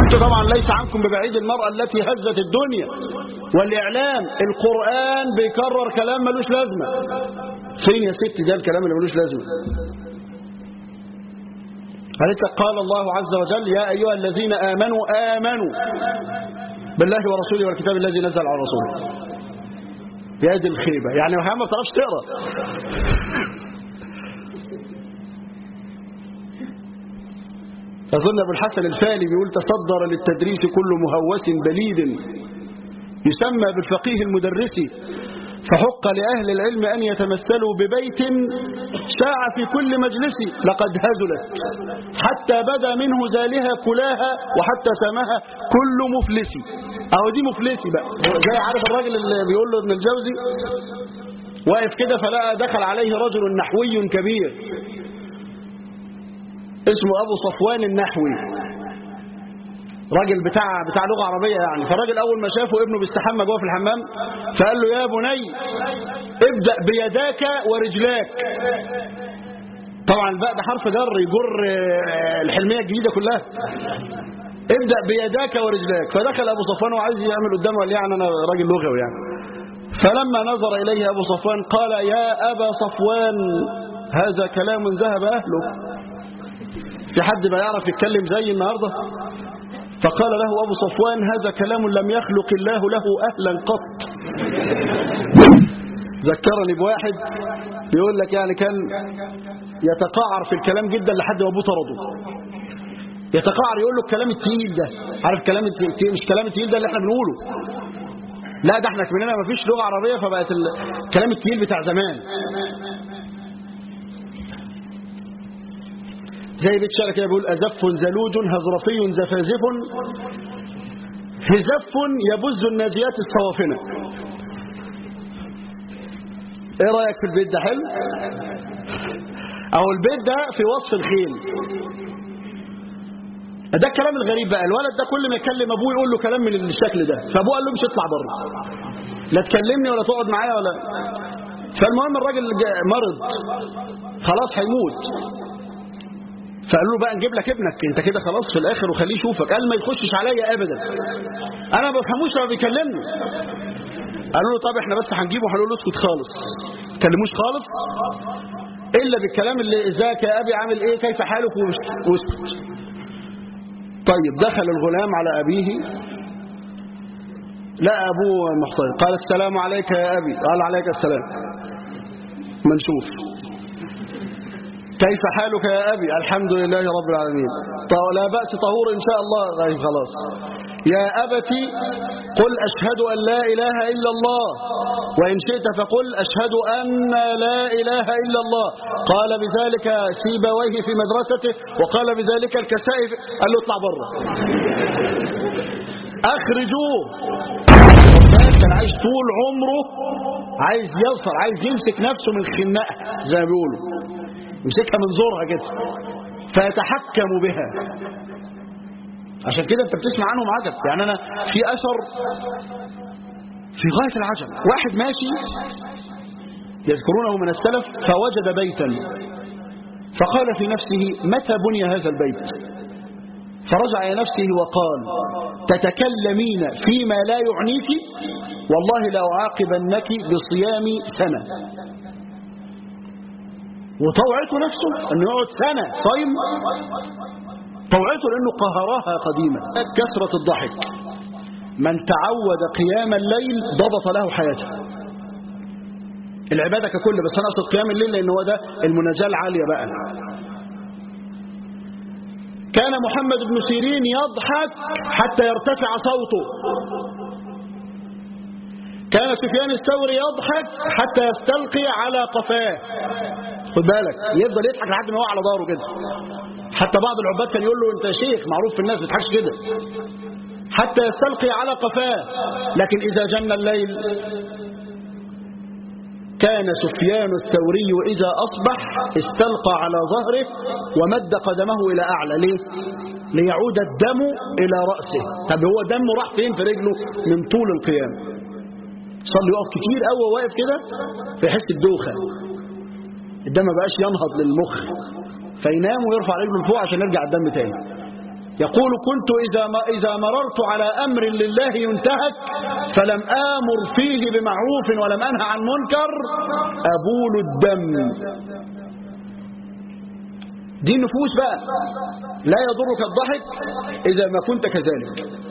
انتوا طبعا ليس عنكم ببعيد المرأة التي هزت الدنيا والإعلام القرآن بيكرر كلام ملوش لازمة فين يا ستي ده الكلام اللي ملوش لازمة قالت لك قال الله عز وجل يا أيها الذين آمنوا آمنوا بالله ورسوله والكتاب الذي نزل على رسوله يا دي الخيبة يعني ما بتعرفش تقرأ أظن أبو الحسن الفالي بيقول تصدر للتدريس كل مهوس بليد يسمى بالفقيه المدرس فحق لأهل العلم أن يتمثلوا ببيت شاع في كل مجلس لقد هزلت حتى بدا منه زالها كلاها وحتى سماها كل مفلس أو دي مفلسي بقى زي عارف الراجل اللي بيقول له ابن الجوزي واقف كده فلقى دخل عليه رجل نحوي كبير اسمه أبو صفوان النحوي راجل بتاع بتاع لغة عربية يعني فالراجل أول ما شافه ابنه بيستحمى جوه في الحمام فقال له يا بني ابدأ بيداك ورجلاك طبعا الباء ده حرف جر يجر الحلمية الجديدة كلها ابدأ بيداك ورجلاك فدخل أبو صفوان وعايز يعمل قدامه قال يعني أنا راجل لغوي يعني فلما نظر إليه أبو صفوان قال يا أبا صفوان هذا كلام ذهب أهله في حد بقى يعرف يتكلم زي النهاردة فقال له أبو صفوان هذا كلام لم يخلق الله له أهلا قط ذكرني بواحد بيقول لك يعني كان يتقاعر في الكلام جدا لحد ما ابوه طرده يتقاعر يقول له الكلام التقيل ده عارف الكلام التقيل مش الكلام التقيل ده اللي احنا بنقوله لا ده احنا كمننا ما فيش لغة عربية فبقت الكلام التقيل بتاع زمان زي بيت شعر كده بيقول أزف زلوج هزرفي زفازف هزف يبز الناديات الصوافنة ايه رأيك في البيت ده حلو او البيت ده في وصف الخيل ده الكلام الغريب بقى الولد ده كل ما يكلم ابوه يقول له كلام من الشكل ده فابوه قال له مش اطلع بره لا تكلمني ولا تقعد معايا ولا فالمهم الراجل مرض خلاص هيموت فقالوا له بقى نجيب لك ابنك انت كده خلاص في الاخر وخليه يشوفك قال ما يخشش عليا ابدا انا ما بفهموش لما بيكلمني قالوا له طب احنا بس هنجيبه هنقول له اسكت خالص ما تكلموش خالص الا بالكلام اللي ازيك يا ابي عامل ايه كيف حالك واسكت طيب دخل الغلام على ابيه لا ابوه محترم قال السلام عليك يا ابي قال عليك السلام ما نشوف كيف حالك يا أبي الحمد لله رب العالمين لا بأس طهور إن شاء الله غير خلاص يا أبتي قل أشهد أن لا إله إلا الله وإن شئت فقل أشهد أن لا إله إلا الله قال بذلك سيبويه في مدرسته وقال بذلك الكسائف قال له اطلع بره أخرجوه كان عايز طول عمره عايز يصل عايز يمسك نفسه من خناقها زي ما بيقولوا يمسكها من زورها كده فيتحكم بها عشان كده انت بتسمع عنهم عجب يعني انا في اثر في غاية العجب واحد ماشي يذكرونه من السلف فوجد بيتا فقال في نفسه متى بني هذا البيت فرجع إلى نفسه وقال تتكلمين فيما لا يعنيك والله لأعاقبنك بصيام سنة وطوعته نفسه أنه يقعد سنة صايم طوعته لأنه قهرها قديما كثرة الضحك من تعود قيام الليل ضبط له حياته العبادة ككل بس أنا أقصد قيام الليل لأن هو ده المناجاة العالية بقى كان محمد بن سيرين يضحك حتى يرتفع صوته كان سفيان الثوري يضحك حتى يستلقي على قفاه خد بالك يفضل يضحك لحد ما هو على ظهره كده حتى بعض العباد كان يقول له انت شيخ معروف في الناس ما تضحكش كده حتى يستلقي على قفاه لكن اذا جن الليل كان سفيان الثوري إذا أصبح استلقى على ظهره ومد قدمه إلى أعلى ليه؟ ليعود الدم إلى رأسه طب هو دمه راح فين في رجله من طول القيام صلي يقف كتير قوي واقف كده فيحس بدوخة الدم ما بقاش ينهض للمخ فينام ويرفع رجله لفوق عشان يرجع الدم تاني يقول كنت إذا, ما إذا مررت على أمر لله ينتهك فلم آمر فيه بمعروف ولم أنهى عن منكر أبول الدم دي النفوس بقى لا يضرك الضحك إذا ما كنت كذلك